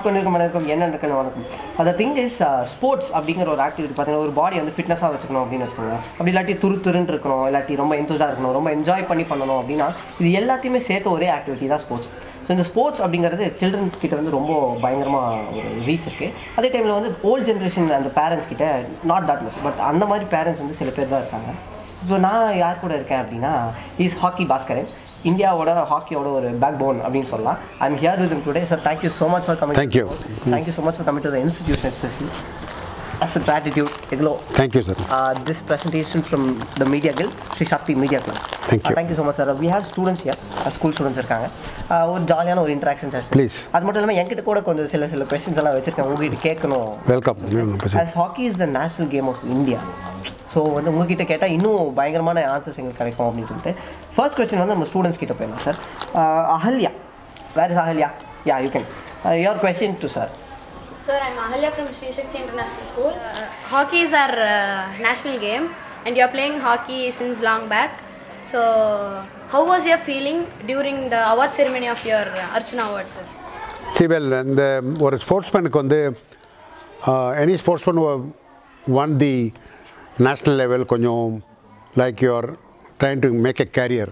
கொண்டிருக்கும் மனிதருக்கும் என்ன இருக்குன்னு வணக்கம் அந்த திங் இஸ் ஸ்போர்ட்ஸ் அப்படிங்கிற ஒரு ஆக்டிவிட்டி பார்த்தீங்கன்னா ஒரு பாடி வந்து ஃபிட்னஸாக வச்சுக்கணும் அப்படின்னு வச்சுக்கோங்க அப்படி இல்லாட்டி துரு துருன்னு இருக்கணும் இல்லாட்டி ரொம்ப எந்தோஸாக இருக்கணும் ரொம்ப என்ஜாய் பண்ணி பண்ணணும் அப்படின்னா இது எல்லாத்தையுமே சேர்த்த ஒரே ஆக்டிவிட்டி தான் ஸ்போர்ட்ஸ் ஸோ இந்த ஸ்போர்ட்ஸ் அப்படிங்கிறது சில்ட்ரன் கிட்ட வந்து ரொம்ப பயங்கரமாக ஒரு ரீச் இருக்குது அதே டைமில் வந்து ஓல்ட் ஜென்ரேஷன் அந்த பேரண்ட்ஸ் கிட்ட நாட் தட் மச் பட் அந்த மாதிரி பேரண்ட்ஸ் வந்து சில பேர் தான் இருக்காங்க இப்போ நான் யார் கூட இருக்கேன் அப்படின்னா இஸ் ஹாக்கி பாஸ்கரன் இந்தியாவோட ஹாக்கியோட ஒரு பேக் போன் அப்படின்னு சொல்லலாம் I am here with today sir thank you so much for coming Thank you. Thank you so much for coming to the institution especially as a gratitude எவ்வளோ Thank you, sir. uh, this presentation from the Media Guild, Sri Shakti Media Club. Thank you. Uh, thank you so much, sir. We have students here, uh, school students இருக்காங்க Uh, ஒரு ஜாலியான ஒரு interaction session Please. அது மட்டும் இல்லாமல் என்கிட்ட கூட கொஞ்சம் சில சில கொஸ்டின்ஸ் எல்லாம் வச்சிருக்கேன் உங்ககிட்ட கேட்கணும் Welcome. as hockey is the national game of India so வந்து உங்ககிட்ட கேட்டால் இன்னும் பயங்கரமான ஆன்சர்ஸ் எங்களுக்கு கிடைக்கும் அப்படின்னு சொல்லிட்டு ஃபர்ஸ்ட் கொஸ்டின் வந்து நம்ம ஸ்டூடெண்ட்ஸ் கிட்ட போயிடலாம் sir Ahalya where is Ahalya yeah you can your question to sir Sir, I'm Ahalya from Sri Shakti International School. hockey is our uh, national game, and you're playing hockey since long back. So, how was your feeling during the award ceremony of your uh, Archana Award, sir? சிவல் இந்த ஒரு ஸ்போர்ட்ஸ்மேனுக்கு வந்து any sportsman on the national level கொஞ்சம் like you are trying to make a career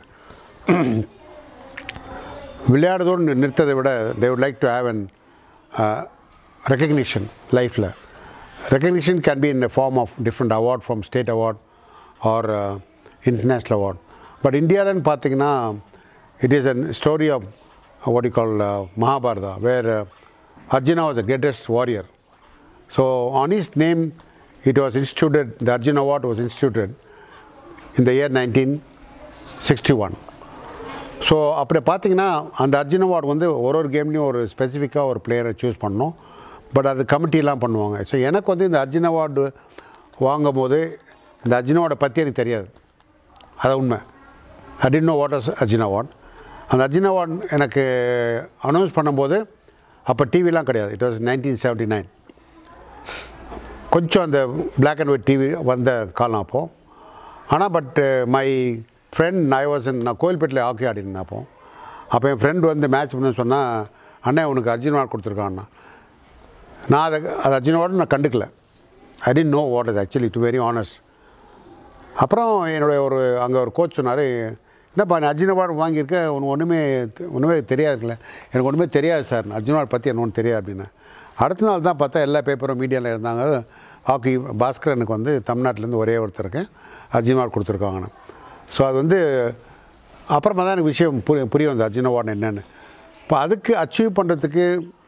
விளையாடுறதோடு நி- நிறுத்ததை விட they would like to have an recognition லைஃப்பில் recognition can be in form of different award from state award or international award but இந்தியாவிலன்னு பார்த்தீங்கன்னா it is an story of what you call uh, Mahabharata, where uh, Arjuna was the greatest warrior. So on his name, it was instituted, the Arjuna Award was instituted in the year 1961. So அப்படி பார்த்தீங்கன்னா அந்த Arjun award வந்து ஒரு ஒரு கேம்லேயும் ஒரு ஸ்பெசிஃபிக்காக ஒரு பிளேயரை சூஸ் பண்ணோம் பட் அது கமிட்டிலாம் பண்ணுவாங்க ஸோ எனக்கு வந்து இந்த அர்ஜுன் அவார்டு வாங்கும் போது இந்த அர்ஜுன் அவார்டை பற்றி எனக்கு தெரியாது அது உண்மை I didn't know what was Arjun award அந்த அர்ஜுன் அவார்ட் எனக்கு அனௌன்ஸ் பண்ணும்போது அப்போ டிவிலாம் கிடையாது it was nineteen seventy nine கொஞ்சம் அந்த Black அண்ட் ஒயிட் டிவி வந்த காலம் அப்போது ஆனால் but my friend I was நான் கோயில்பேட்டில் ஹாக்கி ஆடினேன் அப்போ அப்போ என் ஃப்ரெண்ட் வந்து மேட்ச் பண்ண சொன்னால் அண்ணன் உனக்கு அர்ஜுன் அவார்ட் கொடுத்துருக்கான்னா நான் அதை அது அர்ஜுன் அவார்டு நான் கண்டுக்கல I didn't know what is actually to very honest அப்புறம் என்னுடைய ஒரு அங்கே ஒரு கோச் சொன்னார் என்னப்பா நான் அர்ஜுன் அவார்டு வாங்கியிருக்கேன் உனக்கு ஒன்றுமே ஒன்றுமே தெரியாதுல்ல எனக்கு ஒன்றுமே தெரியாது சார் அர்ஜுன் அவார்டு பற்றி எனக்கு ஒன்றும் தெரியாது அப்படின்னு அடுத்த நாள் தான் பார்த்தா எல்லா பேப்பரும் மீடியாவில் இருந்தாங்க ஹாக்கி பாஸ்கரனுக்கு வந்து தமிழ்நாட்டிலேருந்து ஒரே ஒருத்தருக்கு அர்ஜுன் அவார்டு கொடுத்துருக்காங்கன்னு ஸோ அது வந்து அப்புறமா தான் எனக்கு விஷயம் புரிய புரிய வந்தது அர்ஜுன் அவார்டு என்னென்னு இப்போ அதுக்கு அச்சீவ் பண்ணுறதுக்கு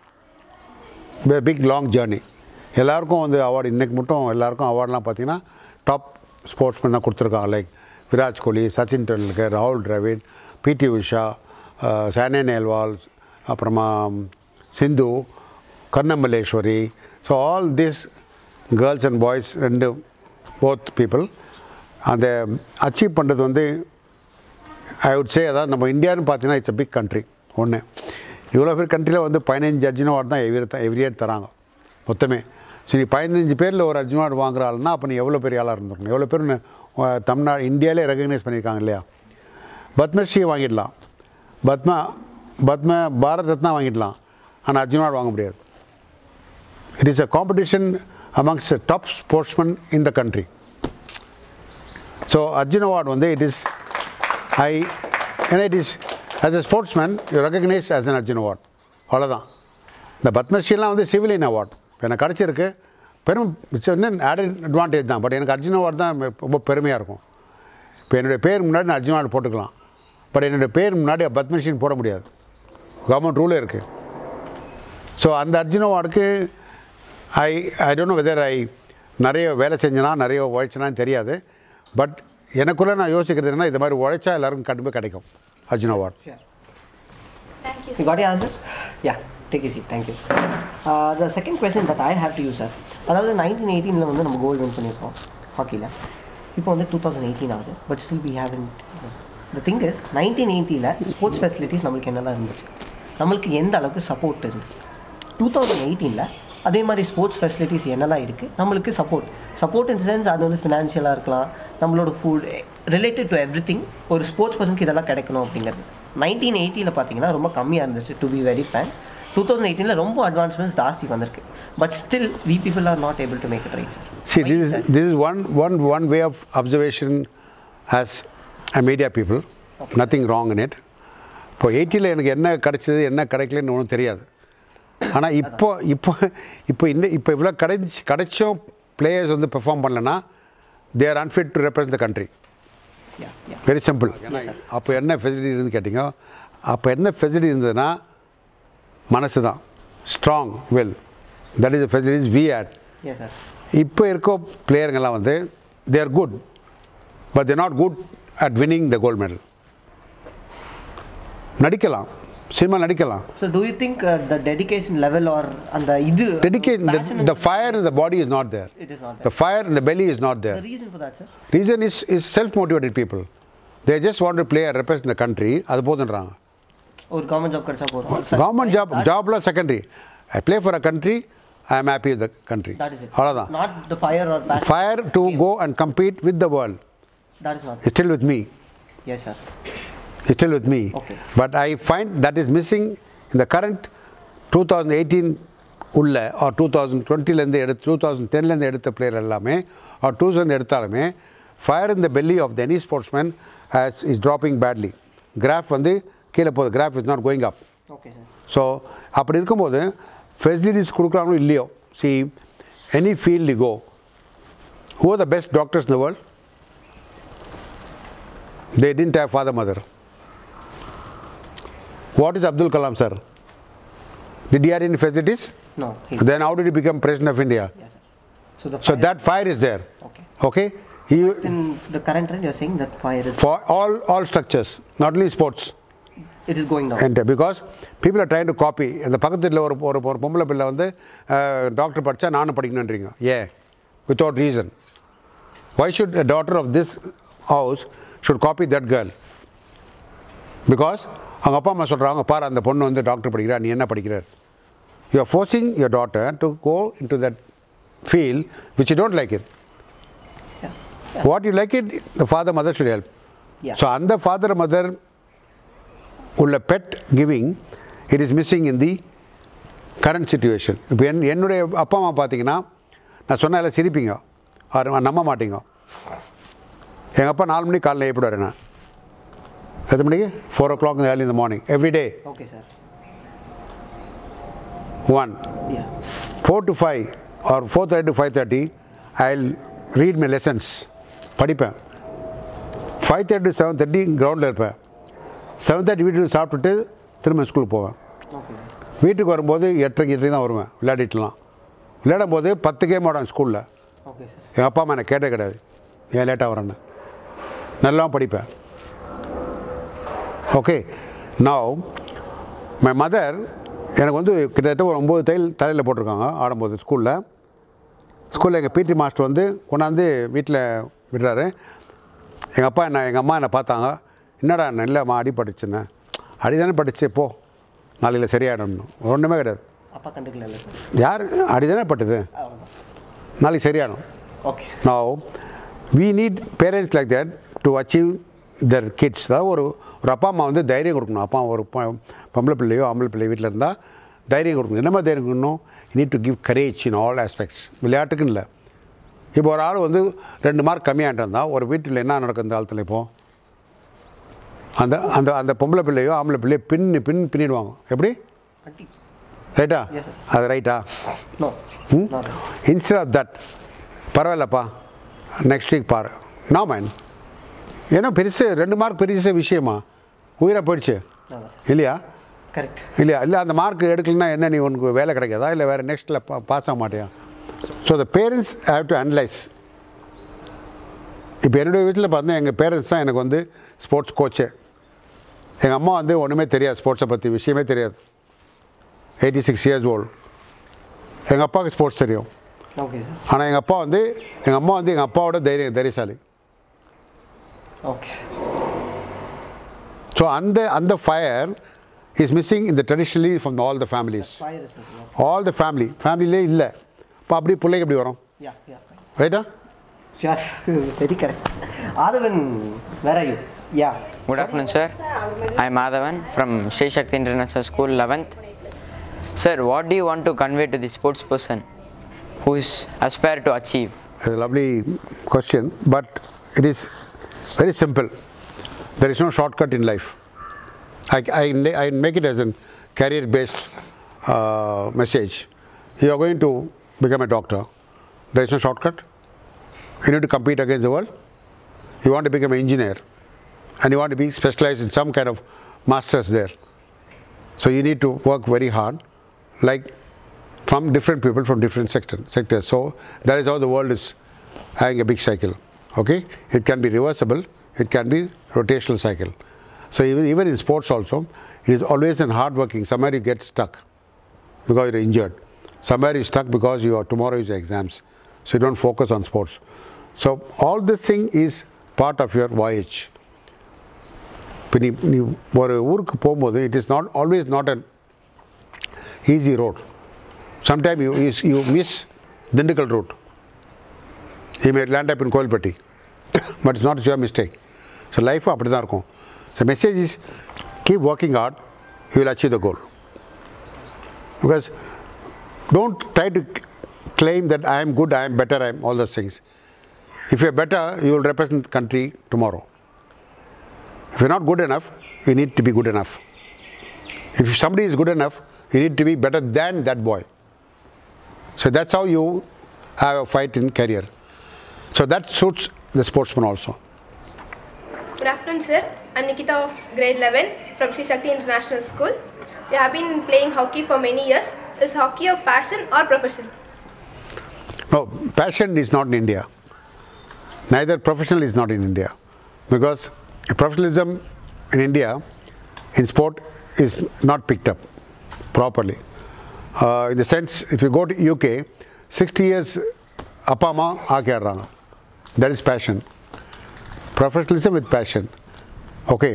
பிக் லாங் ஜேர்னி எல்லாருக்கும் வந்து அவார்டு இன்றைக்கி மட்டும் எல்லாருக்கும் அவார்ட்லாம் பார்த்தீங்கன்னா டாப் ஸ்போர்ட்ஸ்மேன் தான் கொடுத்துருக்காங்க லைக் விராட் கோலி சச்சின் டெண்டுல்கர் ராகுல் டிராவிட் பிடி உஷா சானே நேல்வால் அப்புறமா சிந்து கர்ணமல்லேஸ்வரி so all this girls and boys ரெண்டு போத் பீப்புள் அந்த அச்சீவ் பண்ணுறது வந்து ஐ வுட் சே அதாவது நம்ம இந்தியான்னு பார்த்தீங்கன்னா இட்ஸ் a பிக் கண்ட்ரி ஒன்று இவ்வளோ பேர் கண்ட்ரியில் வந்து பதினஞ்சு அர்ஜுன் அவார்டு தான் எவ்ரி எவ்ரி இயர் தராங்க மொத்தமே சரி பதினஞ்சு பேரில் ஒரு அர்ஜுன் அவார்டு வாங்குற ஆளுன்னா அப்போ நீ எவ்வளோ பெரிய ஆளாக இருந்திருக்கணும் எவ்வளோ பேர் ந- அஹ் தமிழ்நாடு இந்தியாவிலே ரெகக்னைஸ் பண்ணியிருக்காங்க இல்லையா பத்மஸ்ரீ வாங்கிடலாம் பத்மா பத்ம பாரத் ரத்னா வாங்கிடலாம் ஆனால் அர்ஜுன் அவார்டு வாங்க முடியாது it is a competition amongst top sportsman in the country so Arjun award வந்து இட் இஸ் ஐ ஏன்னா it is as a sportsman you recognise as an Arjun award அவ்வளோதான் இந்த பத்மஸ்ரீலாம் வந்து சிவிலியன் அவார்ட் எனக்கு கிடச்சிருக்கு பெரும் ஆடட் அட்வான்டேஜ் தான் பட் எனக்கு அர்ஜுன் அவார்டு தான் ரொம்ப பெருமையாக இருக்கும் இப்போ என்னுடைய பேர் முன்னாடி நான் அர்ஜுன் அவார்டு போட்டுக்கலாம் பட் என்னுடைய பேர் முன்னாடி பத்மஸ்ரீன்னு போட முடியாது கவர்மெண்ட் ரூலே இருக்குது ஸோ அந்த அர்ஜுன் அவார்டுக்கு I I don't know whether I நிறைய வேலை செஞ்சனா நிறைய உழைச்சனான்னு தெரியாது பட் எனக்குள்ளே நான் யோசிக்கிறது என்னன்னா இது மாதிரி உழைச்சா எல்லாருக்கும் கண்டிப்பாக கிடைக்கும் Arjun award Thank you. You got your answer? Yeah, take a seat. Thank you. Uh, the second question that I have to you, sir. அதாவது நைன்டீன் எயிட்டீனில் வந்து நம்ம கோல்டு வின் பண்ணியிருக்கோம் ஹாக்கியில் இப்போ வந்து டூ தௌசண்ட் எயிட்டீன் ஆகுது but still we have the thing is nineteen எயிட்டியில் ஸ்போர்ட்ஸ் ஃபெசிலிட்டிஸ் நம்மளுக்கு என்னெல்லாம் இருந்துச்சு நம்மளுக்கு எந்த அளவுக்கு சப்போர்ட் இருந்துச்சு டூ தௌசண்ட் எயிட்டீனில் அதே மாதிரி ஸ்போர்ட்ஸ் ஃபெசிலிட்டிஸ் என்னெல்லாம் இருக்குது நம்மளுக்கு சப்போர்ட் சப்போர்ட் இன் சென்ஸ் அது வந்து ஃபினான்ஷியலாக இருக்கலாம் நம்மளோட food related to everything ஒரு ஸ்போர்ட்ஸ் பர்சனுக்கு இதெல்லாம் கிடைக்கணும் அப்படிங்கிறது நைன்டீன் எயிட்டியில் பார்த்தீங்கன்னா ரொம்ப கம்மியாக இருந்துச்சு to be very ban two thousand எயிட்டீனில் ரொம்ப அட்வான்ஸ்மெண்ட்ஸ் ஜாஸ்தி வந்திருக்கு but still we people are not able to make it right sir See, this is, this is one, one, one way of observation as a media people. Nothing wrong in it. இப்போ எயிட்டியில் எனக்கு என்ன கிடைச்சது என்ன கிடைக்கலன்னு ஒன்றும் தெரியாது ஆனால் இப்போ இப்போ இப்போ இன்னும் இப்போ இவ்வளோ கிடைச்சி கிடைச்சும் பிளேயர்ஸ் வந்து பெர்ஃபார்ம் பண்ணலன்னா they are unfit to represent the country yeah yeah very simple அப்போ என்ன ஃபெசிலிட்டி இருந்து கேட்டிங்க அப்போ என்ன ஃபெசிலிட்டி இருந்ததுன்னா மனசு தான் strong well that is facilities we had yes sir இப்போ இருக்க பிளேயருங்கெல்லாம் வந்து they are good but they not good at winning the gold medal நடிக்கலாம் சினிமா நடிக்கலாம் so do you think the dedication level or அந்த இது dedicate the fire in the body is not there it is not the fire in the belly is not there the reason for that sir reason is is self motivated people they just want to play represent the country அது போதுன்றாங்க ஒரு government job கிடைச்சா போதும் government job ஜாப்லாம் secondary I play for a country I am happy with the country that is it அவ்வளோதான் not the fire or passion fire to go and compete with the world that is not is still with me yes sir It's still with me. Okay. But I find that is missing in the current 2018 உள்ள or 2020லேருந்து எடுத்து two thousand டென்லேருந்து எடுத்த player எல்லாமே or two thousand எடுத்தாலுமே fire in the belly of the any sportsman has is dropping badly graph வந்து கீழே போகுது graph is not going up okay sir so அப்படி இருக்கும்போது ஃபெசிலிட்டிஸ் கொடுக்குறாங்களோ இல்லையோ see any field you go who are the best doctors in the world they didn't have father mother what is Abdul Kalam sir did here in facilities no then how did he become president of India? yes sir so the So fire, that fire is there. okay Okay? He, in the current trend you're saying that fire is for all, all structures, not only sports. it is going down And because people are trying to copy. இந்த பக்கத்து வீட்டில் ஒரு ஒரு ஒரு பொம்பளை பிள்ளை வந்து doctor படித்தா நானும் படிக்கணுன்றீங்க ஏ without reason why should a daughter of this house should copy that girl because அவங்க அப்பா அம்மா சொல்கிறாங்க பாரு அந்த பொண்ணு வந்து டாக்டர் படிக்கிறா நீ என்ன படிக்கிறார் you are forcing your daughter to go in to that field which you don't like it yeah what you like it the father mother should help Yeah. So அந்த ஃபாதர் மதர் உள்ள பெட் giving it is missing in the current situation இப்போ என் என்னுடைய அப்பா அம்மா பார்த்தீங்கன்னா நான் சொன்ன எல்லாம் சிரிப்பீங்க அவர் நம்ப மாட்டீங்க எங்கள் அப்பா நாலு மணிக்கு காலையில் எழுப்பிடுவார் என்ன எத்தனை மணிக்கு ஃபோர் ஓ கிளாக் ஏர்லி இந்த morning every day okay sir one yeah four to five or four thirty to five thirty I read my lessons படிப்பேன் five thirty to seven thirty கிரவுண்டில் இருப்பேன் செவன் தேர்ட்டி வீட்டுக்கு சாப்பிட்டுட்டு திரும்ப ஸ்கூலுக்கு போவேன் okay sir வீட்டுக்கு வரும்போது எட்டரைக்கு எட்டரைக்கு தான் வருவேன் விளையாடிட்டுலாம் விளையாடும் போது பத்து கேம் ஆடும் ஸ்கூலில் okay sir எங்கள் அப்பா அம்மா எனக்கு கேட்டே கிடையாது ஏன் லேட்டாக வரேன்னு நல்லா படிப்பேன் ஓகே நவ் மை மதர் எனக்கு வந்து கிட்டத்தட்ட ஒரு ஒம்பது தையல் தலையில் போட்டிருக்காங்க ஆடும்போது ஸ்கூலில் ஸ்கூலில் எங்கள் பிடி மாஸ்டர் வந்து கொண்டாந்து வீட்டில் விடுறாரு எங்கள் அப்பா என்ன எங்கள் அம்மா என்னை பார்த்தாங்க என்னடா என்ன இல்லைம்மா அடி படிச்சுன்னு அடி தானே படிச்சு போ நாளையில் சரியாயிடணும் ஒன்றுமே கிடையாது அப்பா கண்டுக்கல இல்லை சார் யார் அடி தானே பட்டுது அவ்வளோதான் நாளைக்கு சரியாயிடும் okay Now, we need parents like that to achieve their kids. அதாவது ஒரு ஒரு அப்பா அம்மா வந்து தைரியம் கொடுக்கணும் அப்பா ஒரு பொ- பொம்பளை பிள்ளையோ ஆம்பளை பிள்ளை வீட்டில் இருந்தால் தைரியம் கொடுக்கணும் என்ன மாதிரி தைரியம் கொடுக்கணும் need to give courage in all aspects விளையாட்டுக்குன்னு இல்லை இப்போ ஒரு ஆள் வந்து ரெண்டு மார்க் கம்மியாகிட்டு இருந்தால் ஒரு வீட்டில் என்ன நடக்கும் இந்த காலத்தில் இப்போ அந்த அந்த அந்த பொம்பளை பிள்ளையோ ஆம்பளை பிள்ளையோ பின் பின் பின்னிடுவாங்க எப்படி அட்டி ரைட்டா Yes, sir. அது ரைட்டா no hmm not instead of that பரவாயில்லப்பா நெக்ஸ்ட் வீக் பாரு நான் மேன் ஏன்னா பெருசு ரெண்டு மார்க் பெருசு விஷயமா உயிராக போயிடுச்சு ஆமாம் சார் இல்லையா கரெக்ட் இல்லையா இல்லை அந்த மார்க் எடுக்கலன்னா என்ன நீ உனக்கு வேலை கிடைக்காதா இல்லை வேறு நெக்ஸ்ட்டில் பா பாஸ் ஆக மாட்டியா so the parents have to analyse இப்போ என்னுடைய வீட்டில் பார்த்தா எங்கள் பேரண்ட்ஸ் தான் எனக்கு வந்து ஸ்போர்ட்ஸ் கோச்சு எங்கள் அம்மா வந்து ஒன்றுமே தெரியாது ஸ்போர்ட்ஸை பற்றி விஷயமே தெரியாது எயிட்டி சிக்ஸ் இயர்ஸ் ஓல்டு எங்கள் அப்பாவுக்கு ஸ்போர்ட்ஸ் தெரியும் ஓகே சார் ஆனால் எங்கள் அப்பா வந்து எங்கள் அம்மா வந்து எங்கள் அப்பாவோட தைரியம் தைரியசாலி ஓகே ஸோ அந்த அந்த ஃபயர் இஸ் மிஸ்ஸிங் இந்த traditionally from all the families fire is missing all the family ஃபேமிலிலே இல்லை இப்போ அப்படி பிள்ளைக்கு எப்படி வரும் யா யா ரைட்டா sure very correct Aadhavan where are you yeah Good afternoon, sir. I'm Madhavan from Sri Shakti International School 11th. Sir, what do you want to convey to the sports person who is aspire to achieve? It's a lovely question, but it is very simple. There is no shortcut in life. I, I, I make it as a career based uh, message. You are going to become a doctor. There is no shortcut. You need to compete against the world. You want to become an engineer and you want to be specialized in some kind of masters there. So you need to work very hard, like from different people from different sector, sectors. So that is how the world is having a big cycle. Okay, it can be reversible, it can be rotational cycle. So even even in sports also, it is always an hard working. Somewhere you get stuck because you're injured. Somewhere you're stuck because you are tomorrow is your exams. So you don't focus on sports. So all this thing is part of your voyage. இப்போ நீ நீ ஒரு ஊருக்கு போகும்போது it is not always not an easy road sometime you is you miss Dindigul route you may land up in Kovilpatti but it's not your mistake so லைஃப்பும் அப்படி தான் இருக்கும் so message is keep working hard you will achieve the goal because don't try to claim that I am good, I am better, I am all those things. If you are better, you will represent the country tomorrow. If you are not good enough, you need to be good enough. If somebody is good enough, you need to be better than that boy. So that's how you have a fight in career. So that suits the sportsman also. Good afternoon, sir. I'm Nikita of grade 11 from Sri Shakti International School. We have been playing hockey for many years. Is hockey a passion or profession? No, passion is not in India. Neither professional is not in India. Because professionalism in India, in sport, is not picked up properly. Uh, in the sense, if you go to UK, 60 years அப்பா அம்மா hockey ஆடுறாங்க that is passion professionalism with passion okay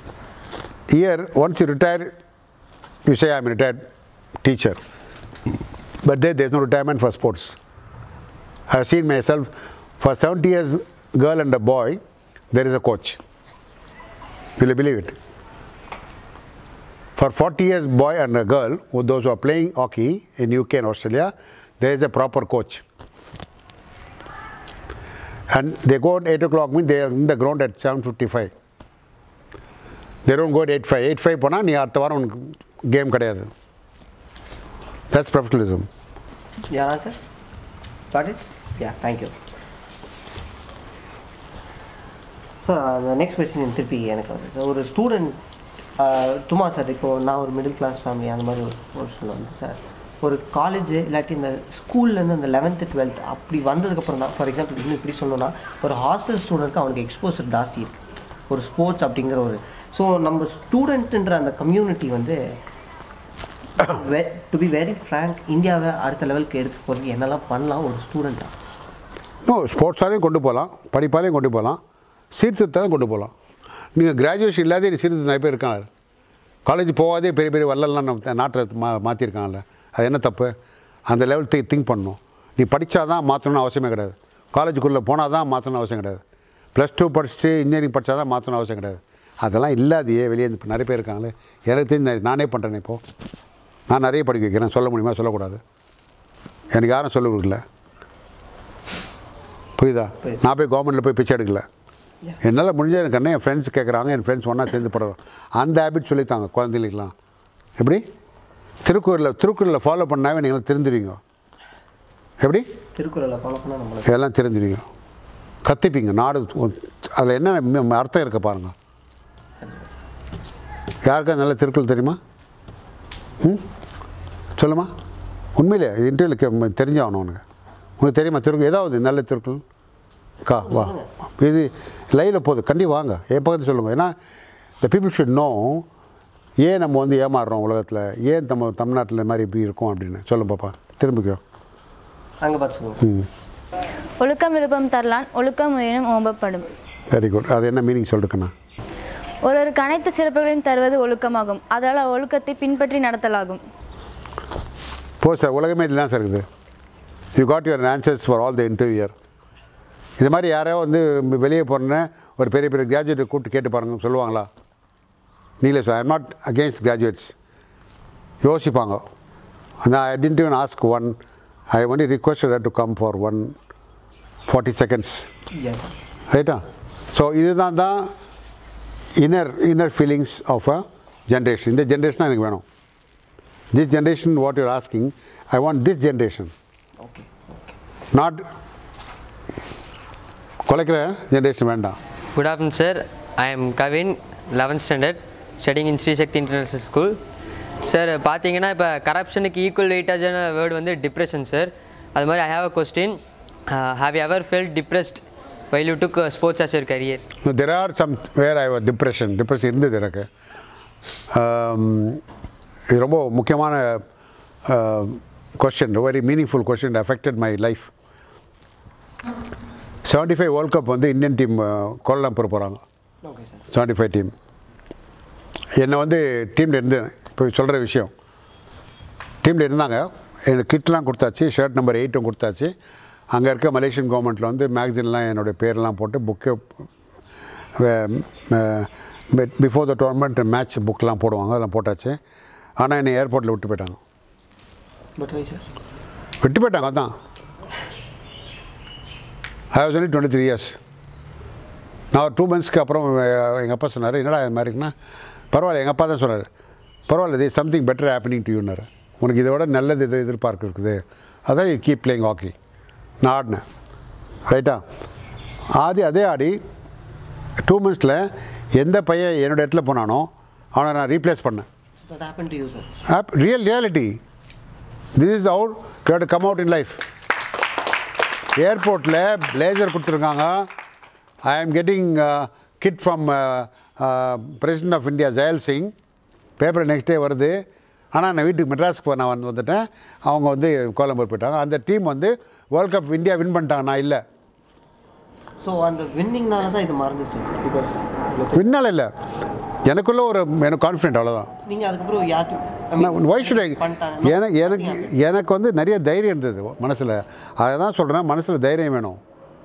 year once you retire you say I am retired teacher but there there is no retirement for sports. I have seen myself for 70 years, girl and a boy, there is a coach. Will you believe it? For 40 years, boy and a girl, who those who are playing hockey in UK and Australia, there is a proper coach. And they go at 8 o'clock, mean they are in the ground at 7.55. They don't go at 8.5. 8.5 போனால் நீ அடுத்த வாரம் உனக்கு game கிடையாது That's professionalism. Yeah, answer? Got it? Yeah, thank you. Sir அந்த next question திருப்பி எனக்கு வருது ஒரு ஸ்டூடெண்ட் சும்மா சார் இப்போ நான் ஒரு மிடில் கிளாஸ் ஃபேமிலி அந்த மாதிரி ஒரு போர்ஷனில் வந்து சார் ஒரு காலேஜ் இல்லாட்டி இந்த ஸ்கூல்லேருந்து அந்த லெவன்த்து டுவெல்த் அப்படி வந்ததுக்கப்புறம் தான் ஃபார் எக்ஸாம்பிள் இன்னும் இப்படி சொல்லணும்னா ஒரு ஹாஸ்டல் ஸ்டூடெண்ட்க்கு அவனுக்கு எக்ஸ்போசர் ஜாஸ்தி இருக்குது ஒரு ஸ்போர்ட்ஸ் அப்படிங்கிற ஒரு ஸோ நம்ம ஸ்டூடெண்ட்டுன்ற அந்த கம்யூனிட்டி வந்து டு பி வெரி ஃப்ரேங்க் இந்தியாவை அடுத்த லெவலுக்கு எடுத்து போகிறதுக்கு என்னெல்லாம் பண்ணலாம் ஒரு ஸ்டூடெண்ட்டாக நோ ஸ்போர்ட்ஸாலையும் கொண்டு போகலாம் படிப்பாலையும் கொண்டு போகலாம் சீர்திருத்தாலும் கொண்டு போகலாம் நீங்கள் கிராஜுவேஷன் இல்லாத சீர்திருத்தம் நிறைய பேர் இருக்காங்க காலேஜ் போகாதே பெரிய பெரிய வல்லலாம் நம்ம நாட்டை மா மாற்றிருக்காங்கல்ல அது என்ன தப்பு அந்த லெவல் தி திங்க் பண்ணணும் நீ படித்தா தான் மாற்றணும்னு அவசியமே கிடையாது காலேஜுக்குள்ளே போனால் தான் மாற்றணும்னு அவசியம் கிடையாது ப்ளஸ் டூ படிச்சுட்டு இன்ஜினியரிங் படித்தா தான் மாற்றணும் அவசியம் கிடையாது அதெல்லாம் இல்லாதையே வெளியே இப்போ நிறைய பேர் இருக்காங்களே எனக்கு தெரிஞ்சு நானே பண்ணுறேன் இப்போது நான் நிறைய படிக்க வைக்கிறேன் சொல்ல முடியுமா சொல்லக்கூடாது எனக்கு யாரும் சொல்ல கொடுக்கல புரியுதா நான் போய் கவர்மெண்ட்டில் போய் பிச்சை எடுக்கல என்னால் முடிஞ்ச எனக்கு என்ன என் ஃப்ரெண்ட்ஸ் கேட்குறாங்க என் ஃப்ரெண்ட்ஸ் ஒன்றா சேர்ந்து படுறோம் அந்த ஹேபிட் சொல்லித்தாங்க குழந்தைகளுக்கெல்லாம் எப்படி திருக்குறளில் திருக்குறளில் ஃபாலோ பண்ணாவே நீங்கள் திருந்துடுவீங்க எப்படி திருக்குறளை ஃபாலோ பண்ணால் நம்மளுக்கு இதெல்லாம் தெரிஞ்சிடுவீங்க கற்றுப்பீங்க நாடு அதில் என்ன ம- அர்த்தம் இருக்க பாருங்கள் யாருக்கா நல்ல திருக்குறள் தெரியுமா ம் சொல்லுமா உண்மையிலே இன்டர்வியூல தெரிஞ்சாகணும் உனக்கு உனக்கு தெரியுமா திருக்கு ஏதாவது நல்ல திருக்குறள் கா வா இது லைவில் போகுது கண்டி வாங்க என் பக்கத்தில் சொல்லுங்கள் ஏன்னா த பீப்புள் ஷுட் நோ ஏன் நம்ம வந்து ஏமாறுறோம் உலகத்தில் ஏன் நம்ம தமிழ்நாட்டில் இந்த மாதிரி இப்படி இருக்கோம் அப்படின்னு சொல்லுங்க பாப்பா திரும்பிக்கோ அங்கே பார்த்து சொல்லுங்கள் ம் ஒழுக்கம் விழுப்பம் தரலான் ஒழுக்கம் எனும் ஓம்பப்படும் வெரி குட் அது என்ன மீனிங் சொல்லிருக்கண்ணா ஒருவருக்கு அனைத்து சிறப்புகளையும் தருவது ஒழுக்கமாகும் அதனால் ஒழுக்கத்தை பின்பற்றி நடத்தலாகும் போ சார் உலகமே இதுதான் சார் இருக்குது you got your answers for all the interviewer இது மாதிரி யாரோ வந்து வெளியே போகிறேன்னு ஒரு பெரிய பெரிய கிராஜுவேட்டை கூப்பிட்டு கேட்டு பாருங்க சொல்லுவாங்களா நீங்களே sir I'm not against graduates யோசிப்பாங்க And I didn't even ask one. I only requested her to come for one 40 seconds. Yes sir ரைட்டா ஸோ இதுதான் தான் inner inner feelings of a generation இந்த ஜென்ரேஷன் தான் எனக்கு வேணும் this generation what you're asking I want this generation okay not குலைக்கிற generation வேண்டாம் Good afternoon, sir. I am Kavin, 11th standard, studying in Sri Shakti International School. Sir பார்த்தீங்கன்னா இப்போ கரப்ஷனுக்கு equal வெயிட்டாஜான வேர்டு வந்து டிப்ரெஷன் சார் அது மாதிரி I have a question have you ever felt depressed while you took sports as your career there are some where I was depression depression இருந்தது எனக்கு Um, இது ரொம்ப முக்கியமான question very meaningful question affected my life seventy five world cup வந்து Indian team Kuala Lumpur போகிறாங்க okay sir seventy five team என்னை வந்து டீமில் இருந்தேன் இப்போ சொல்கிற விஷயம் டீமில் இருந்தாங்க எனக்கு கிட்லாம் கொடுத்தாச்சு ஷர்ட் நம்பர் எயிட்டும் கொடுத்தாச்சு அங்கே இருக்க மலேசியன் கவர்மெண்ட்டில் வந்து மேக்சின்லாம் என்னுடைய பேர்லாம் போட்டு book before the tournament match புக்கெலாம் போடுவாங்க அதெல்லாம் போட்டாச்சு ஆனால் என்னை ஏர்போர்ட்டில் விட்டு போயிட்டாங்க பட் வை சார் விட்டு போயிட்டாங்க அதான் I was only twenty three years நான் டூ மந்த்ஸ்க்கு அப்புறம் எங்கள் அப்பா சொன்னார் என்னடா இது மாதிரினா பரவாயில்ல எங்கள் அப்பா தான் சொன்னார் பரவாயில்ல இது சம்திங் பெட்டர் ஹேப்பனிங் டு யூன்னாரு உனக்கு இதை விட நல்லது இது எதிர்பார்க்கு இருக்குது அதான் யூ கீப் பிளேயிங் ஹாக்கி நான் ஆடினேன் ரைட்டா ஆதி அதே ஆடி டூ மந்த்ஸில் எந்த பையன் என்னோட இடத்துல போனானோ அவனை நான் ரீப்ளேஸ் பண்ணேன் that happen to you sir real reality this is out to come out in life ஏர்போர்ட்டில் பிளேசர் கொடுத்துருக்காங்க I am getting kit from president of India Zail Singh paper next day வருது ஆனால் நான் வீட்டுக்கு மெட்ராஸ்க்கு நான் வந்து வந்துட்டேன் அவங்க வந்து கோலம்பூர் போயிட்டாங்க அந்த டீம் வந்து வேர்ல்ட் கப் இந்தியா வின் பண்ணிட்டாங்க நான் இல்லை ஸோ அந்த வின்னிங்னால தான் இது மறந்துச்சு சார் பிகாஸ் வின்னால் இல்லை எனக்குள்ள ஒரு எனக்கு கான்ஃபிடென்ட் அவ்வளோதான் நீங்கள் அதுக்கப்புறம் யார்ட்டு ஒய் ஷுட் பண்ணிட்டாங்க எனக்கு எனக்கு எனக்கு வந்து நிறைய தைரியம் இருந்தது மனசில் அதை தான் சொல்கிறேன் மனசில் தைரியம் வேணும்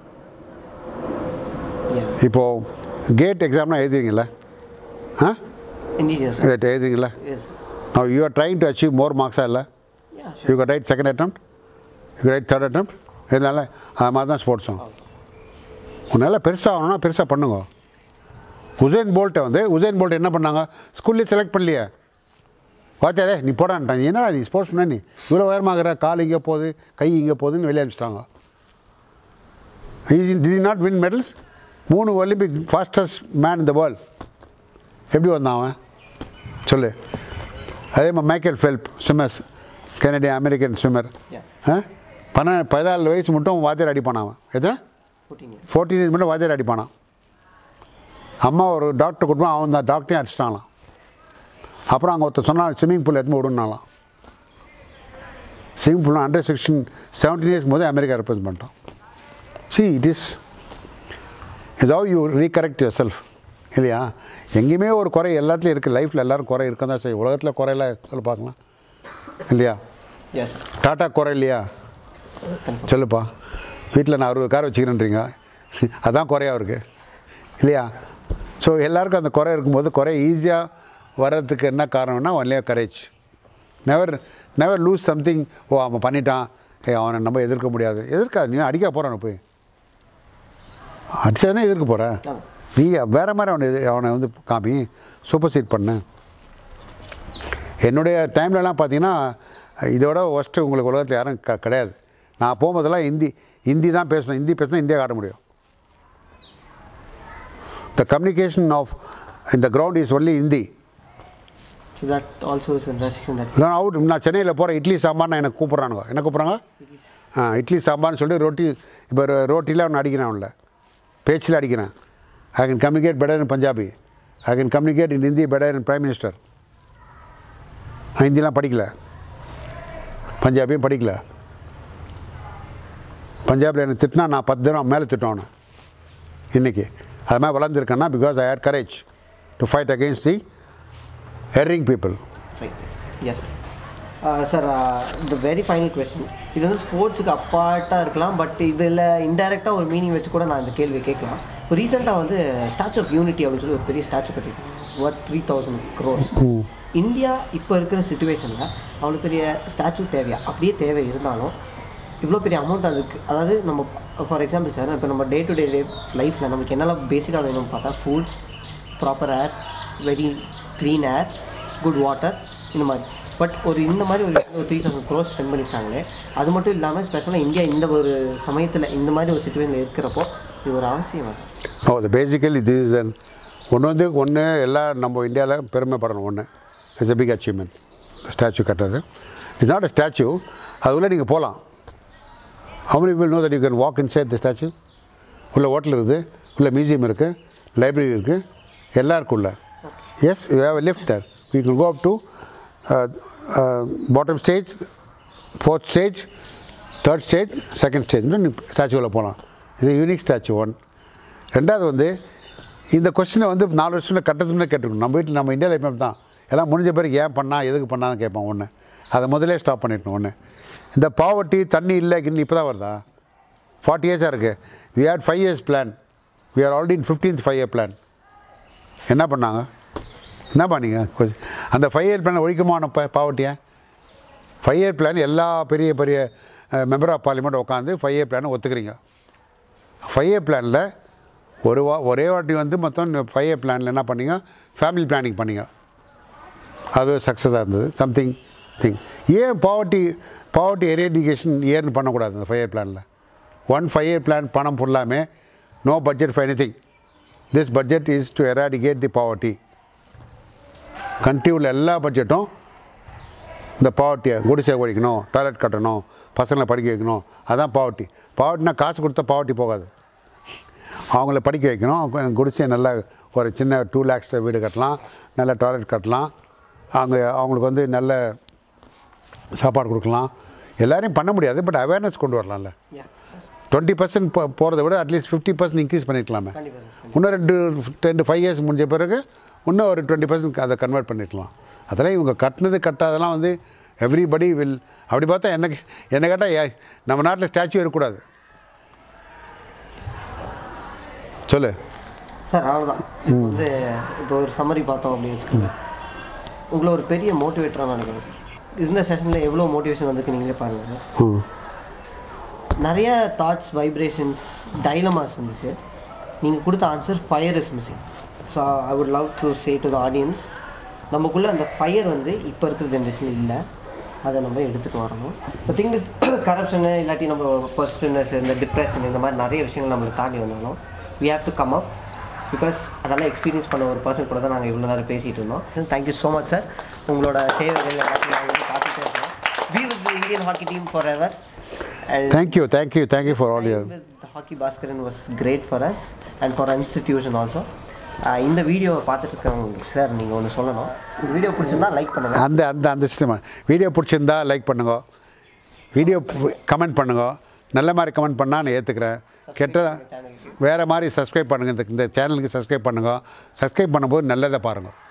இப்போது கேட் எக்ஸாம்லாம் எழுதுவீங்கள ஆ இண்டியஸ் ரைட் எழுதுவீங்கள yes now you are trying to achieve more மார்க்ஸா இல்லை yeah you got write second attempt you write third attempt இதனால அது மாதிரி தான் ஸ்போர்ட்ஸும் உன்னால் பெருசாகணும்னா பெருசாக பண்ணுங்க உசேன் போல்ட்டை வந்து உசேன் போல்ட் என்ன பண்ணாங்க ஸ்கூல்லேயே செலக்ட் பண்ணலையே வாத்தியாரே நீ போடான்ட்டான் நீ என்னடா நீ ஸ்போர்ட்ஸ் பண்ண நீ இவ்வளோ உயரமாகிற கால் இங்கே போகுது கை இங்கே போகுதுன்னு வெளியே அனுப்பிச்சிட்டாங்க டி நாட் வின் மெடல்ஸ் மூணு ஒலிம்பிக் ஃபாஸ்டஸ்ட் மேன் இந்த வேர்ல்ட் எப்படி வந்தான் அவன் சொல்லு அதே மாதிரி Michael Phelps swimmers Canadian American swimmer Yeah. பன்ன பதினாலு வயசு மட்டும் வாத்தியார் அடிப்பான் அவன் எத்தனை போட்டிங்க ஃபோர்டீன் இயர்ஸ் மட்டும் வாத்தியார் அடிப்பானான் அம்மா ஒரு டாக்டர் கொடுப்பான் அவன் தான் டாக்டரையும் அடிச்சிட்டாங்களாம் அப்புறம் அங்கே ஒருத்தர் சொன்னான் ஸ்விம்மிங் பூல் எடுத்து விடுனாலாம் swimming pool under sixteen seventeen years போது அமெரிக்கா ரெப்ரசன்ட் பண்ணிட்டோம் see it is is how you recorrect your self இல்லையா எங்கேயுமே ஒரு குறை எல்லாத்துலேயும் இருக்குது லைஃப்பில் எல்லோரும் குறை இருக்க தான் செய்யும் உலகத்தில் குறையில சொல்ல பார்க்கலாம் இல்லையா எஸ் டாட்டா குறை இல்லையா சொல்லுப்பா வீட்டில் நான் அறுபது கார் வச்சுக்கிறேன்றீங்க அதான் குறையா இருக்கு இல்லையா ஸோ எல்லாருக்கும் அந்த குறை இருக்கும்போது குறை ஈஸியாக வர்றதுக்கு என்ன காரணம்னா ஒன்லியா courage never never lose something ஓ அவன் பண்ணிட்டான் ஏ அவனை நம்ம எதிர்க்க முடியாது எதிர்க்காது நீ அடிக்க போகிறான் போய் அடிச்சாதானே எதிர்க்க போகிற நீ வேறு மாதிரி அவனை எதிர் அவனை வந்து காமி சூப்பர் சீட் பண்ணு என்னுடைய டைம்லலாம் பார்த்தீங்கன்னா இதோட ஒஸ்ட்டு உங்களுக்கு உலகத்தில் யாரும் க கிடையாது நான் போகும்போதெல்லாம் ஹிந்தி ஹிந்தி தான் பேசணும் ஹிந்தி பேசினா இந்தியா காட்ட முடியும் த கம்யூனிகேஷன் ஆஃப் இந்த ground is only Hindi so that also is restriction that நான் அவுட் நான் சென்னையில் போகிறேன் இட்லி சாம்பார்னு எனக்கு கூப்பிட்றானுங்க என்ன கூப்பிட்றாங்க ஆ இட்லி சாம்பார்னு சொல்லிட்டு ரொட்டி இப்போ ரோட்டியில் அவனை அடிக்கிறேன் அவனில் பேச்சில் அடிக்கிறேன் I can communicate better in Punjabi I can communicate in Hindi better in prime minister நான் ஹிந்திலாம் படிக்கல பஞ்சாபியும் படிக்கல பஞ்சாபில் எனக்கு திட்டினா நான் பத்து தினம் மேலே திட்டுவானு இன்றைக்கி அது மாதிரி வளர்ந்துருக்கேன்னா because I had courage to fight against the hearing people right yes sir the very final question இது வந்து ஸ்போர்ட்ஸுக்கு அப்பார்ட்டாக இருக்கலாம் பட் இதில் இன்டெரக்டாக ஒரு மீனிங் வச்சு கூட நான் இந்த கேள்வி கேட்கலாம் இப்போ ரீசெண்டாக வந்து ஸ்டாச்சு ஆஃப் யூனிட்டி அப்படின்னு சொல்லி ஒரு பெரிய ஸ்டாச்சு கட்டிருக்கோம் worth three thousand crores India இப்போ இருக்கிற சுச்சுவேஷனில் அவ்வளோ பெரிய ஸ்டாச்சு தேவையா அப்படியே தேவை இருந்தாலும் இவ்வளோ பெரிய அமௌண்ட் அதுக்கு அதாவது நம்ம ஃபார் எக்ஸாம்பிள் சார் இப்போ நம்ம டே டு டே லைஃப்பில் நமக்கு என்னெல்லாம் பேசிக்காக வேணும்னு பார்த்தா food proper air very clean air good water இந்த மாதிரி பட் ஒரு இந்த மாதிரி ஒரு த்ரீ தௌசண்ட் க்ரோஸ் ஸ்பெண்ட் பண்ணியிருக்காங்களே அது மட்டும் இல்லாமல் ஸ்பெஷலாக இந்தியா இந்த ஒரு சமயத்தில் இந்த மாதிரி ஒரு சுச்சுவேஷனில் இருக்கிறப்போ இது ஒரு அவசியமா சார் ஓ அது பேசிக்கலி இது இஸ் அன் ஒன்று வந்து ஒன்று எல்லாம் நம்ம இந்தியாவில் பெருமைப்படணும் ஒன்று it's a big achievement statue கட்டுறது இட்ஸ் நாட் அ ஸ்டாச்சு அது உள்ள நீங்கள் போகலாம் how many will know that you can walk inside the statue உள்ள ஹோட்டல் இருக்குது உள்ள மியூசியம் இருக்குது லைப்ரரி இருக்குது எல்லாம் இருக்கு உள்ள yes you have lift there you can go up to bottom stage fourth stage third stage second stage நீ ஸ்டாச்சுவில் போகலாம் இது யூனிக் ஸ்டாச்சு ஒன் ரெண்டாவது வந்து இந்த கொஸ்டினை வந்து நாலு வருஷத்தில் கட்டத்துமே கேட்டுருக்கணும் நம்ம வீட்டில் நம்ம இந்தியாவில் எப்போ தான் எல்லாம் முடிஞ்ச பிறகு ஏன் பண்ணா எதுக்கு பண்ணான்னு கேட்போம் ஒன்று அதை முதலே ஸ்டாப் பண்ணிடணும் ஒன்று இந்த பாவர்ட்டி தண்ணி இல்லை கிண்ணி இப்போ தான் வருதா ஃபார்ட்டி இயர்ஸாக இருக்குது we had five years plan we are already in fifteenth five year plan என்ன பண்ணாங்க என்ன பண்ணீங்க கொஞ்சம் அந்த ஃபைவ் இயர் பிளான் ஒழிக்குமான ப பாவர்ட்டியை ஃபைவ் இயர் பிளான் எல்லா பெரிய பெரிய மெம்பர் ஆஃப் பார்லிமெண்ட் உட்காந்து ஃபைவ் இயர் பிளானை ஒத்துக்கிறீங்க ஃபைவ் இயர் பிளானில் ஒரு வா ஒரே வாட்டி வந்து மொத்தம் ஃபைவ் இயர் பிளானில் என்ன பண்ணீங்க ஃபேமிலி பிளானிங் பண்ணீங்க அது சக்ஸஸாக இருந்தது சம்திங் திங் ஏன் பாவர்ட்டி பாவர்ட்டி எரேடிகேஷன் ஏர்னு பண்ணக்கூடாது அந்த ஃபைவ் இயர் பிளானில் ஒன் ஃபைவ் இயர் பிளான் பணம் ஃபுல்லாமே no budget for any thing this budget is to eradicate the poverty country உள்ள எல்லா பட்ஜெட்டும் இந்த பாவர்ட்டியை குடிசை ஒழிக்கணும் டாய்லெட் கட்டணும் பசங்களை படிக்க வைக்கணும் அதான் பாவர்ட்டி பாவர்ட்டினா காசு கொடுத்தா பாவர்ட்டி போகாது அவங்கள படிக்க வைக்கணும் அவங்க குடிசை நல்லா ஒரு சின்ன டூ லேக்ஸ் வீடு கட்டலாம் நல்ல டாய்லெட் கட்டலாம் அவங்க அவங்களுக்கு வந்து நல்ல சாப்பாடு கொடுக்கலாம் எல்லாரையும் பண்ண முடியாது பட் அவேர்னஸ் கொண்டு வரலாம்ல டுவெண்ட்டி பர்சன்ட் போ போகிறத விட அட்லீஸ்ட் ஃபிஃப்டி பர்சன்ட் இன்க்ரீஸ் பண்ணிருக்கலாமே இன்னும் ரெண்டு ரெண்டு ஃபைவ் இயர்ஸ் முடிஞ்ச பிறகு இன்னும் ஒரு டுவெண்ட்டி பர்சன்ட் அதை கன்வெர்ட் பண்ணிருக்கலாம் அதெல்லாம் இவங்க கட்டினது கட்டாதெல்லாம் வந்து எவ்ரிபடி வில் அப்படி பார்த்தா எனக்கு என்ன கேட்டால் நம்ம நாட்டில் ஸ்டாச்சு இருக்கக்கூடாது சொல்லு சார் அவ்வளோதான் இப்போ வந்து இப்போ ஒரு சம்மரி பார்த்தோம் அப்படின்னு வச்சுக்கோங்க உங்களை ஒரு பெரிய மோட்டிவேட்டராக நினைக்கிறேன் இருந்த செஷனில் எவ்வளோ மோட்டிவேஷன் வந்துருக்கு நீங்களே பாருங்கள் ம் நிறைய தாட்ஸ் வைப்ரேஷன்ஸ் டைலமாஸ் இருந்துச்சு நீங்கள் கொடுத்த answer fire is missing so I would love to say to the audience நமக்குள்ளே அந்த ஃபயர் வந்து இப்போ இருக்கிற ஜென்ரேஷனில் இல்லை அதை நம்ம எடுத்துகிட்டு வரணும் இப்போ திங் இஸ் கரப்ஷனு இல்லாட்டி நம்ம பர்சனஸ் இந்த டிப்ரெஷன் இந்த மாதிரி நிறைய விஷயங்கள் நம்மளை தாண்டி வந்தாலும் we have to come up because அதெல்லாம் எக்ஸ்பீரியன்ஸ் பண்ண ஒரு பர்சன் கூட தான் நாங்கள் இவ்வளோ நேரம் பேசிகிட்டு இருந்தோம் தேங்க்யூ ஸோ மச் சார் உங்களோட சேவைகள் எல்லாத்தையும் நாங்கள் வந்து பார்த்துட்டே இருக்கோம் be with Indian hockey team forever thank you thank you thank you for all your with the hockey Bhaskaran was great for us and for our institution also. ஆஹ் இந்த வீடியோவை பார்த்துட்டு இருக்கவங்களுக்கு சார் நீங்கள் ஒன்று சொல்லணும் இந்த வீடியோ பிடிச்சிருந்தா லைக் பண்ணுங்கள் அந்த அந்த அந்த சிஸ்டம் வீடியோ பிடிச்சிருந்தா லைக் பண்ணுங்க வீடியோ கமெண்ட் பண்ணுங்க நல்ல மாதிரி கமெண்ட் பண்ணால் நான் ஏற்றுக்கிறேன் கெட்ட வேறு மாதிரி சப்ஸ்கிரைப் பண்ணுங்கள் இந்த இந்த சேனலுக்கு சப்ஸ்கிரைப் பண்ணுங்க சப்ஸ்கிரைப் பண்ணும்போது நல்லதை பாருங்கள்